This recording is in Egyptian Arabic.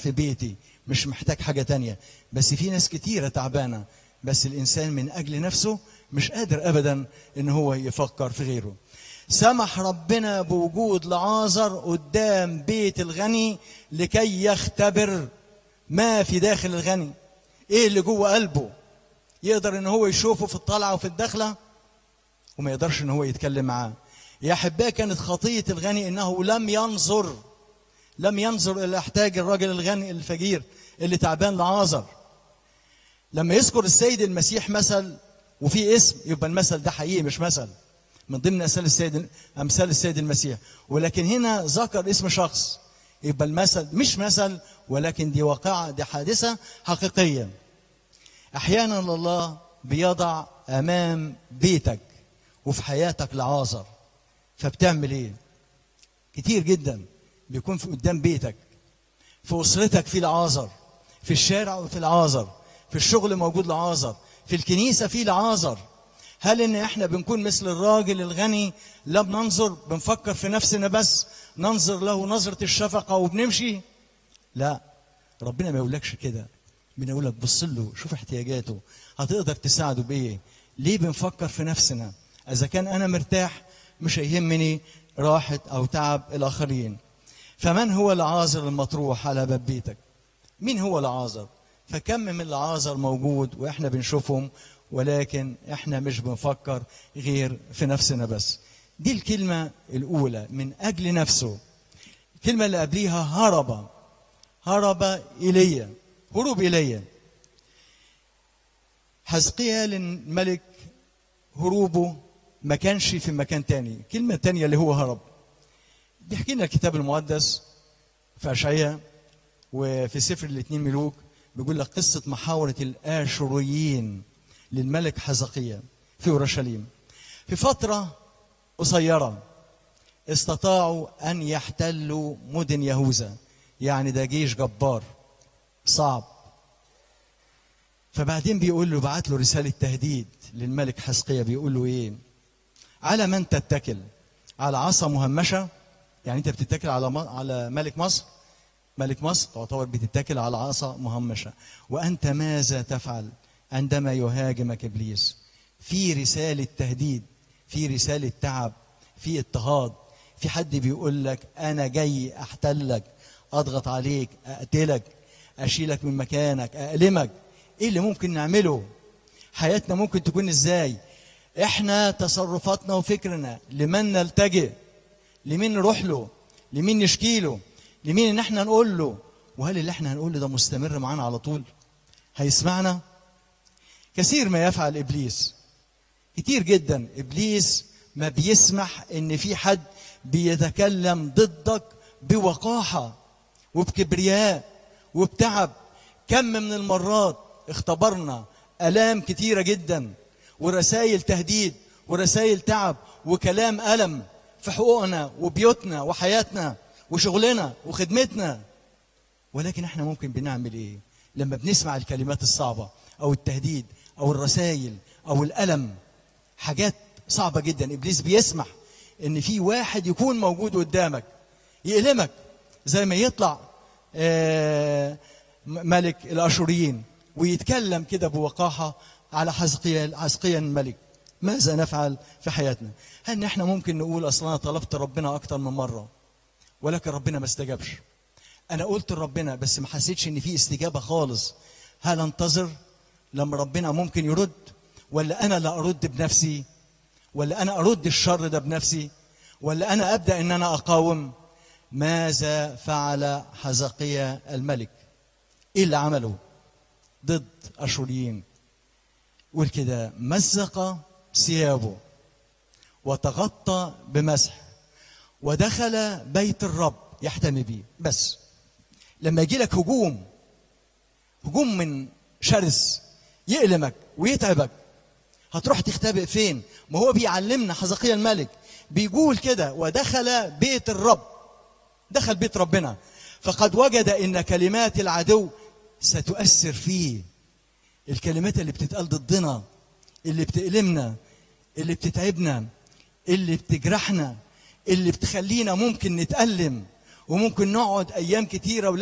في بيتي مش محتاج حاجة تانية بس في ناس كتيرة تعبانة بس الإنسان من أجل نفسه مش قادر أبدا إن هو يفكر في غيره سمح ربنا بوجود لعازر قدام بيت الغني لكي يختبر ما في داخل الغني ايه اللي جوه قلبه يقدر ان هو يشوفه في الطلعه وفي الدخله وما يقدرش ان هو يتكلم معاه يا احبائي كانت خطيه الغني انه لم ينظر لم ينظر الى احتاج الراجل الغني الفقير اللي تعبان لعازر لما يذكر السيد المسيح مثل وفي اسم يبقى المثل ده حقيقي مش مثل من ضمن امثال السيد امثال السيد المسيح ولكن هنا ذكر اسم شخص يبقى المثل مش مثل ولكن دي واقعه دي حادثه حقيقيه احيانا الله بيضع امام بيتك وفي حياتك لعازر فبتعمل ايه كتير جدا بيكون في قدام بيتك في اسرتك في العازر في الشارع في العازر في الشغل موجود لعازر في الكنيسه في العازر هل ان احنا بنكون مثل الراجل الغني لا بننظر بنفكر في نفسنا بس ننظر له نظره الشفقه وبنمشي لا ربنا ما يقولكش كده بنقول لك بص له شوف احتياجاته هتقدر تساعده بايه ليه بنفكر في نفسنا اذا كان انا مرتاح مش هيهمني راحه او تعب الاخرين فمن هو العازر المطروح على باب بيتك مين هو العازر فكم من العازر موجود واحنا بنشوفهم ولكن احنا مش بنفكر غير في نفسنا بس دي الكلمة الأولى من أجل نفسه الكلمة اللي قبليها هرب هرب إلي هروب إلي حزقيال الملك هروبه ما كانش في مكان تاني الكلمة التانية اللي هو هرب بيحكي لنا الكتاب المقدس في أشعياء وفي سفر الاثنين ملوك بيقول لك قصة محاورة الآشوريين للملك حزقية في أورشليم في فترة قصيرة استطاعوا أن يحتلوا مدن يهوذا يعني ده جيش جبار صعب فبعدين بيقول له بعت له رسالة تهديد للملك حزقية بيقول له إيه على من تتكل على عصا مهمشة يعني أنت بتتكل على على ملك مصر ملك مصر تعتبر بتتكل على عصا مهمشة وأنت ماذا تفعل عندما يهاجمك ابليس في رساله تهديد في رساله تعب في اضطهاد في حد بيقول لك انا جاي احتلك اضغط عليك اقتلك اشيلك من مكانك األمك ايه اللي ممكن نعمله حياتنا ممكن تكون ازاي احنا تصرفاتنا وفكرنا لمن نلتجئ لمين نروح له لمين نشكي له لمين ان احنا نقول له وهل اللي احنا هنقول له ده مستمر معانا على طول هيسمعنا كثير ما يفعل ابليس كتير جدا ابليس ما بيسمح ان في حد بيتكلم ضدك بوقاحه وبكبرياء وبتعب كم من المرات اختبرنا الام كتيره جدا ورسائل تهديد ورسائل تعب وكلام الم في حقوقنا وبيوتنا وحياتنا وشغلنا وخدمتنا ولكن احنا ممكن بنعمل ايه لما بنسمع الكلمات الصعبه او التهديد او الرسائل او الالم حاجات صعبه جدا ابليس بيسمح ان في واحد يكون موجود قدامك يألمك زي ما يطلع ملك الاشوريين ويتكلم كده بوقاحه على حزقيا حزقيا الملك ماذا نفعل في حياتنا هل احنا ممكن نقول اصلا انا طلبت ربنا اكتر من مره ولكن ربنا ما استجابش انا قلت لربنا بس ما حسيتش ان في استجابه خالص هل انتظر لما ربنا ممكن يرد ولا انا لا ارد بنفسي ولا انا ارد الشر ده بنفسي ولا انا ابدا ان انا اقاوم ماذا فعل حزقيا الملك ايه اللي عمله ضد اشوريين يقول كده مزق ثيابه وتغطى بمسح ودخل بيت الرب يحتمي بيه بس لما يجي لك هجوم هجوم من شرس يألمك ويتعبك هتروح تختبئ فين ما هو بيعلمنا حزقيا الملك بيقول كده ودخل بيت الرب دخل بيت ربنا فقد وجد ان كلمات العدو ستؤثر فيه الكلمات اللي بتتقال ضدنا اللي بتألمنا اللي بتتعبنا اللي بتجرحنا اللي بتخلينا ممكن نتألم وممكن نقعد ايام كتيره